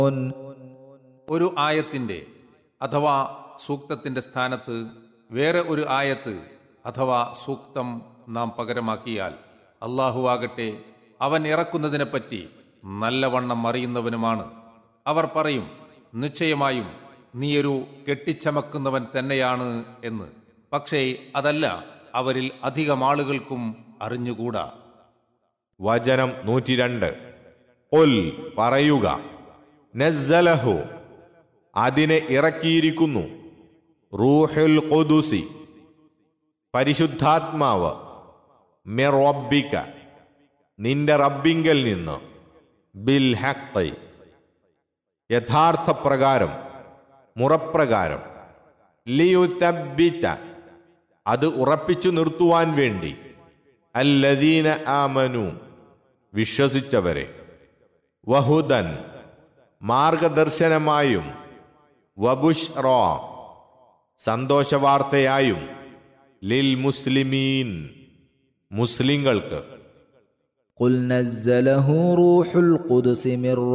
ഒരു ആയത്തിന്റെ അഥവാ സൂക്തത്തിന്റെ സ്ഥാനത്ത് വേറെ ഒരു ആയത്ത് അഥവാ സൂക്തം നാം പകരമാക്കിയാൽ അള്ളാഹുവാകട്ടെ അവൻ ഇറക്കുന്നതിനെപ്പറ്റി നല്ലവണ്ണം അറിയുന്നവനുമാണ് അവർ പറയും നിശ്ചയമായും നീയൊരു കെട്ടിച്ചമക്കുന്നവൻ തന്നെയാണ് എന്ന് പക്ഷേ അതല്ല അവരിൽ അധികം ആളുകൾക്കും അറിഞ്ഞുകൂടാ വചനം നൂറ്റിരണ്ട് ഒൽ പറയുക നസ്സലഹു അതിനെ ഇറക്കിയിരിക്കുന്നു റൂഹുൽ ഖുദുസി പരിശുദ്ധാത്മാവ് മിറബിക നിന്റെ റബ്ബിങ്കൽ നിന്ന് ബിൽ ഹഖ് യഥാർത്ഥ പ്രകാരം മുറപ്രകാരം ലിയുതബ്ബിത അത് ഉറപ്പിച്ചു നിർത്തുവാൻ വേണ്ടി അല്ലദീന ആമനു വിശ്വസിച്ചവരെ വഹുദൻ മാർഗദർശനമായും വബുഷ്റ സന്തോഷവാർത്തയായും ലിൽ മുസ്ലിമീൻ മുസ്ലിങ്ങൾക്ക് قل نزله روح القدس من